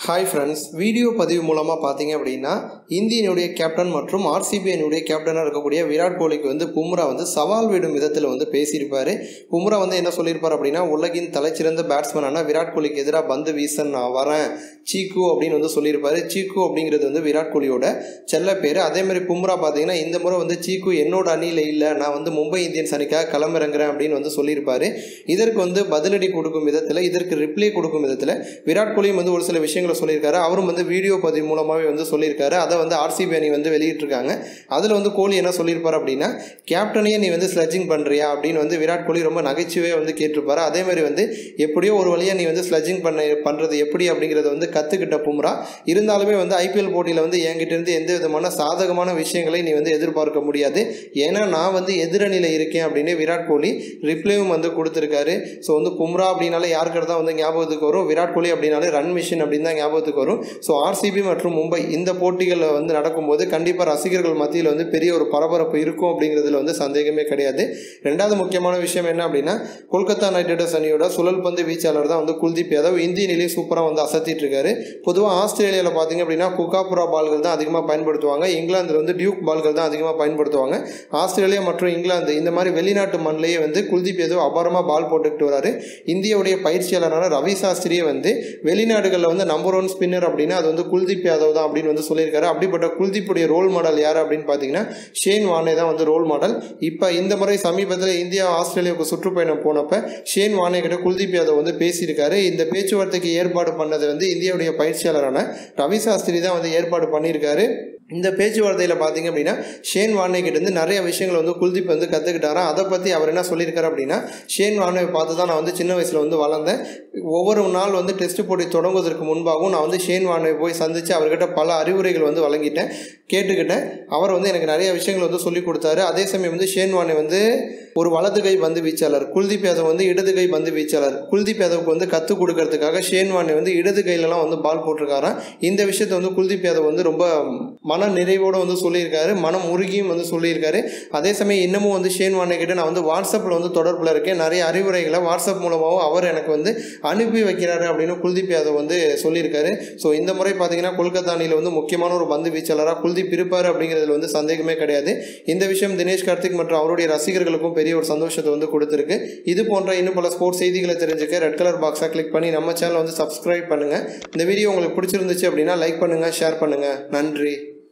hi friends video பதிவு மூலமாக பார்த்தீங்க அப்படின்னா இந்தியனுடைய கேப்டன் மற்றும் ஆர்சிபி அணியுடைய கேப்டனாக இருக்கக்கூடிய விராட் கோலிக்கு வந்து பும்ரா வந்து சவால் விடும் விதத்தில் வந்து பேசியிருப்பார் பும்ரா வந்து என்ன சொல்லியிருப்பார் அப்படின்னா உலகின் தலைச்சிறந்த பேட்ஸ்மேனான விராட் கோலிக்கு எதிராக பந்து வீச நான் வரேன் சீக்கு அப்படின்னு வந்து சொல்லியிருப்பாரு சீக்கு அப்படிங்கிறது வந்து விராட் கோலியோட செல்ல பேர் அதே மாதிரி பும்ரா பார்த்தீங்கன்னா இந்த முறை வந்து சீக்கு என்னோட அணியில் இல்லை நான் வந்து மும்பை இந்தியன்ஸ் அணிக்காக களமிறங்குறேன் அப்படின்னு வந்து சொல்லியிருப்பாரு இதற்கு வந்து பதிலடி கொடுக்கும் விதத்தில் இதற்கு ரிப்ளை கொடுக்கும் விதத்தில் விராட் கோலியும் வந்து ஒரு சில விஷயங்களை சொல்லியிருக்காரு அவரும் வந்து வீடியோ பதிவு மூலமாகவே வந்து சொல்லியிருக்காரு அதை வந்து ஆர்சிபி அணி வந்து வெளியிட்டிருக்காங்க அதில் வந்து கோலி என்ன சொல்லியிருப்பார் அப்படின்னா கேப்டனையே நீ வந்து ஸ்லட்ஜிங் பண்ணுறியா அப்படின்னு வந்து விராட் கோலி ரொம்ப நகைச்சுவையாக வந்து கேட்டிருப்பாரு அதே மாதிரி வந்து எப்படியோ ஒரு வழியாக நீ வந்து ஸ்லட்ஜிங் பண்ண பண்ணுறது எப்படி அப்படிங்கிறத வந்து கற்றுக்கிட்ட பும்ரா இருந்தாலுமே வந்து ஐபிஎல் போட்டியில் வந்து என்கிட்ட இருந்து எந்த விதமான சாதகமான விஷயங்களை நீ வந்து எதிர்பார்க்க முடியாது ஏன்னா நான் வந்து எதிரணியில் இருக்கேன் அப்படின்னு விராட் கோலி ரிப்ளைவும் வந்து கொடுத்துருக்காரு ஸோ வந்து பும்ரா அப்படின்னாலே யாருக்கு தான் வந்து ஞாபகத்துக்கு வரும் விராட் கோலி அப்படின்னாலே ரன் மிஷின் அப்படின்னு தான் ஞாபகத்துக்கு வரும் ஸோ ஆர்சிபி மற்றும் மும்பை இந்த போட்டிகளில் வந்து நடக்கும்போது கண்டிப்பாக ரசிகர்கள் மத்தியில் வந்து பெரிய ஒரு பரபரப்பு இருக்கும் அப்படிங்கிறதுல வந்து சந்தேகமே கிடையாது ரெண்டாவது முக்கியமான விஷயம் என்ன அப்படின்னா கொல்கத்தா நைட் ரைடர்ஸ் அணியோட சுழல் பந்து வீச்சாளர் தான் வந்து குல்தீப் யாதவ் இந்திய நிலையும் சூப்பராக வந்து அசத்திட்டு இருக்காரு பொதுவாக ஆஸ்திரேலியாவில் பார்த்தீங்க அப்படின்னா குக்காபுரா பால்கள் தான் அதிகமாக பயன்படுத்துவாங்க இங்கிலாந்தில் வந்து டியூக் பால்கள் தான் அதிகமாக பயன்படுத்துவாங்க ஆஸ்திரேலியா மற்றும் இங்கிலாந்து இந்த மாதிரி வெளிநாட்டு மண்ணிலேயே வந்து குல்தீப் யாதவ் அபாரமாக பால் போட்டுக்கிட்டு வராரு இந்தியாவுடைய பயிற்சியாளரான ரவி சாஸ்திரியே வந்து வெளிநாடுகளில் வந்து நம்பர் ஒன் ஸ்பின்னர் அப்படின்னா அது வந்து குல்தீப் யாதவ் தான் அப்படின்னு வந்து சொல்லியிருக்காரு அப்படிப்பட்ட குல்தீப்புடைய ரோல் மாடல் யார் அப்படின்னு பார்த்தீங்கன்னா ஷேன் வானே தான் வந்து ரோல் மாடல் இப்போ இந்த முறை சமீபத்தில் இந்தியா ஆஸ்திரேலியாவுக்கு சுற்றுப்பயணம் போனப்ப ஷேன் வானே கிட்ட குல்தீப் யாதவ் வந்து பேசியிருக்காரு இந்த பேச்சுவார்த்தைக்கு ஏற்பாடு பண்ணது வந்து இந்தியாவுடைய பயிற்சியாளரான ரவி சாஸ்திரி தான் வந்து ஏற்பாடு பண்ணியிருக்காரு இந்த பேச்சுவார்த்தையில் பார்த்தீங்க அப்படின்னா ஷேன் வானே கிட்டேருந்து நிறைய விஷயங்கள் வந்து குல்தீப் வந்து கற்றுக்கிட்டாராம் அதை பற்றி அவர் என்ன சொல்லியிருக்காரு அப்படின்னா ஷேன் வானே பார்த்து தான் நான் வந்து சின்ன வயசில் வந்து வளர்ந்தேன் ஒவ்வொரு நாள் வந்து டெஸ்ட் போட்டி தொடங்குவதற்கு முன்பாகவும் நான் வந்து ஷேன் வானே போய் சந்தித்து அவர்கிட்ட பல அறிவுரைகள் வந்து வழங்கிட்டேன் கேட்டுக்கிட்டேன் அவர் வந்து எனக்கு நிறைய விஷயங்கள் வந்து சொல்லி கொடுத்தாரு அதே சமயம் வந்து ஷேன் வானே வந்து ஒரு வலது கை பந்து வீச்சாளர் குல்தீப் யாதவ் வந்து இடது கை பந்து வீச்சாளர் குல்தீப் யாதவுக்கு வந்து கற்றுக் கொடுக்கறதுக்காக ஷேன் வானே வந்து இடது கையிலலாம் வந்து பால் போட்டிருக்காராம் இந்த விஷயத்தை வந்து குல்தீப் யாதவ் வந்து ரொம்ப மன நிறைவோடு வந்து சொல்லியிருக்காரு மனம் உருகியும் வந்து சொல்லியிருக்காரு அதே சமயம் இன்னமும் வந்து ஷேன் வானே கிட்ட நான் வந்து வாட்ஸ்அப்பில் வந்து தொடர்பில் இருக்கேன் நிறைய அறிவுரைகளை வாட்ஸ்அப் மூலமாகவும் அவர் எனக்கு வந்து அனுப்பி வைக்கிறாரு அப்படின்னு குல்தீப் யாதவ் வந்து சொல்லியிருக்காரு ஸோ இந்த முறை பார்த்தீங்கன்னா கொல்கத்தா அணியில் வந்து முக்கியமான ஒரு பந்து வீச்சாளராக குல்தீப் இருப்பார் அப்படிங்கிறதுல வந்து சந்தேகமே கிடையாது இந்த விஷயம் தினேஷ் கார்த்திக் மற்றும் அவருடைய ரசிகர்களுக்கும் பெரிய ஒரு சந்தோஷத்தை வந்து கொடுத்துருக்கு இது போன்ற இன்னும் பல ஸ்போர்ட்ஸ் செய்திகளை தெரிஞ்சுக்க ரெட் கலர் பாக்ஸாக கிளிக் பண்ணி நம்ம சேனலை வந்து சப்ஸ்கிரைப் பண்ணுங்கள் இந்த வீடியோ உங்களுக்கு பிடிச்சிருந்துச்சு அப்படின்னா லைக் பண்ணுங்கள் ஷேர் பண்ணுங்கள் நன்றி